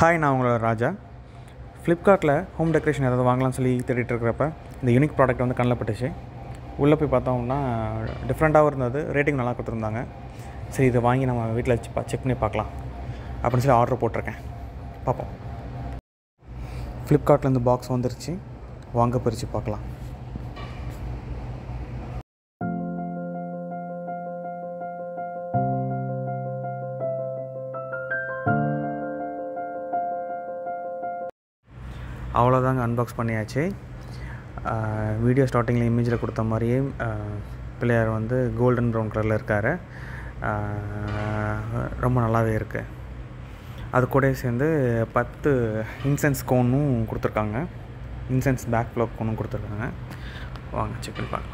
hi நான் உங்களோட ராஜா ஃப்ளிப்கார்ட்டில் ஹோம் டெக்கரேஷன் ஏதாவது வாங்கலாம்னு சொல்லி தேடிட்டு இருக்கிறப்ப இந்த யூனிக் ப்ராடக்ட் வந்து கண்ணில் பட்டுச்சு உள்ளே போய் பார்த்தோம்னா டிஃப்ரெண்ட்டாகவும் இருந்தது ரேட்டிங் நல்லா கொடுத்துருந்தாங்க சரி இதை வாங்கி நம்ம வீட்டில் வச்சு செக் பண்ணி பார்க்கலாம் அப்படின்னு சொல்லி ஆர்டர் போட்டிருக்கேன் பார்ப்போம் ஃப்ளிப்கார்ட்லேருந்து பாக்ஸ் வந்துருச்சு வாங்க பிரித்து பார்க்கலாம் அவ்வளோதாங்க அன்பாக்ஸ் பண்ணியாச்சு வீடியோ ஸ்டார்டிங்கில் இமேஜில் கொடுத்த மாதிரியே பிள்ளையார் வந்து கோல்டன் ப்ரௌன் கலரில் இருக்கார் ரொம்ப நல்லாவே இருக்குது அது கூட சேர்ந்து பத்து இன்சென்ஸ் கோனும் கொடுத்துருக்காங்க இன்சென்ஸ் பேக் ஃப்ளோ கோனும் கொடுத்துருக்காங்க வாங்க செக் பண்ணி பார்க்கலாம்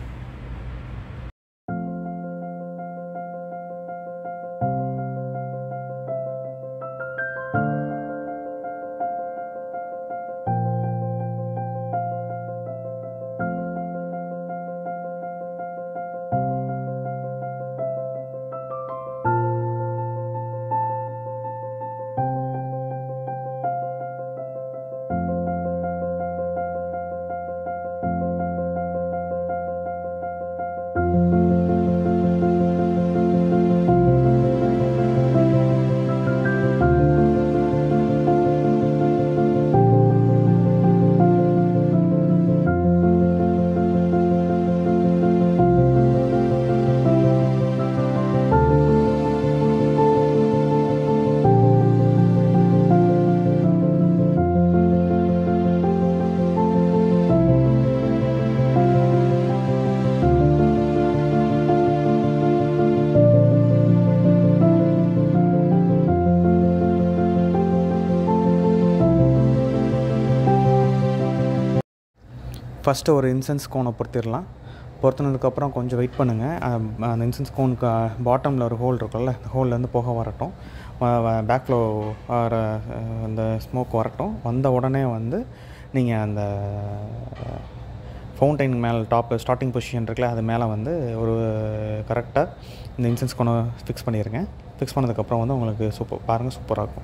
ஃபஸ்ட்டு ஒரு இன்சென்ஸ் கோனை பொருத்திடலாம் பொருத்தினதுக்கப்புறம் கொஞ்சம் வெயிட் பண்ணுங்கள் அந்த இன்சென்ஸ் கோனுக்கு பாட்டமில் ஒரு ஹோல் இருக்கும்ல அந்த ஹோல்லேருந்து புகை வரட்டும் பேக் ஃப்ளோ வர அந்த ஸ்மோக் வரட்டும் வந்த உடனே வந்து நீங்கள் அந்த ஃபவுண்டைன் மேலே டாப் ஸ்டார்டிங் பொசிஷன் இருக்குல்ல அது மேலே வந்து ஒரு கரெக்டாக இந்த இன்சென்ஸ் கோனை ஃபிக்ஸ் பண்ணிடுங்க ஃபிக்ஸ் பண்ணதுக்கப்புறம் வந்து உங்களுக்கு சூப்பர் பாருங்கள் சூப்பராக இருக்கும்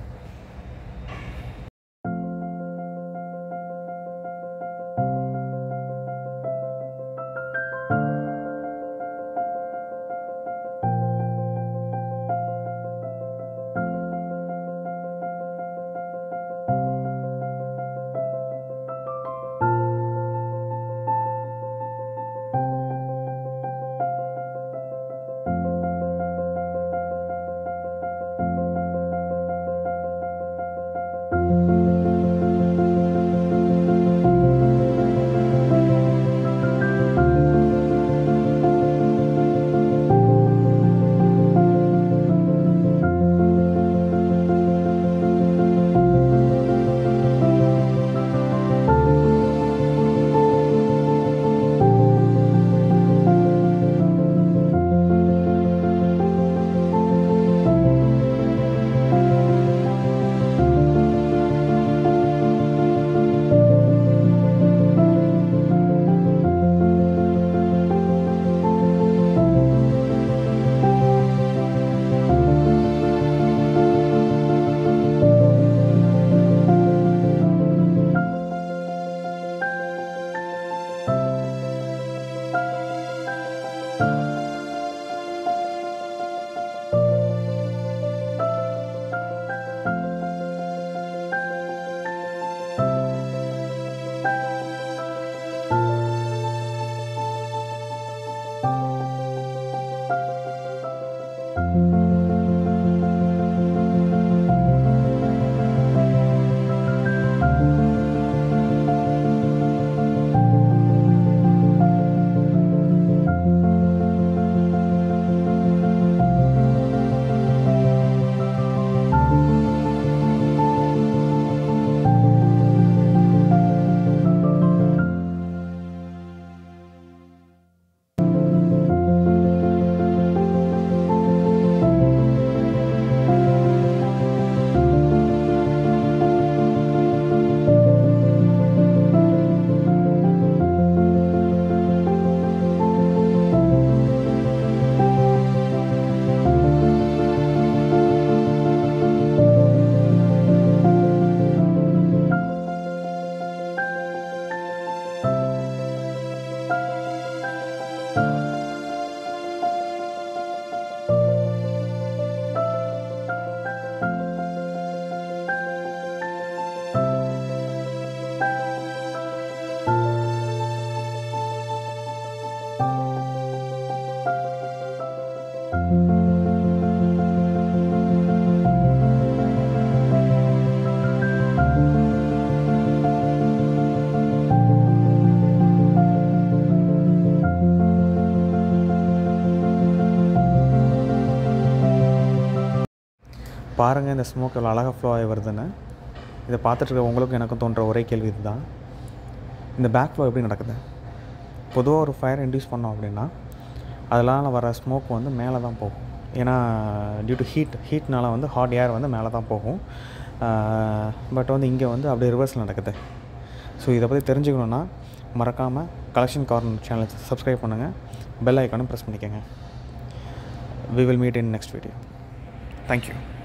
பாருங்கள் இந்த ஸ்மோக் எவ்வளோ அழகாக ஃப்ளோ ஆகி வருதுன்னு இதை பார்த்துட்டு இருக்க உங்களுக்கும் எனக்கும் தோன்ற ஒரே கேள்வி இதுதான் இந்த பேக் ஃப்ளோ எப்படி நடக்குது பொதுவாக ஒரு ஃபயர் இன்டியூஸ் பண்ணோம் அப்படின்னா அதனால் வர ஸ்மோக் வந்து மேலே தான் போகும் ஏன்னா டியூ டு ஹீட் ஹீட்னால வந்து ஹாட் ஏர் வந்து மேலே தான் போகும் பட் வந்து இங்கே வந்து அப்படியே ரிவர்ஸில் நடக்குது ஸோ இதை பற்றி தெரிஞ்சுக்கணுன்னா மறக்காமல் கலெக்ஷன் கார்னர் சேனலை சப்ஸ்கிரைப் பண்ணுங்கள் பெல் ஐக்கானும் ப்ரெஸ் பண்ணிக்கோங்க we will meet in next video thank you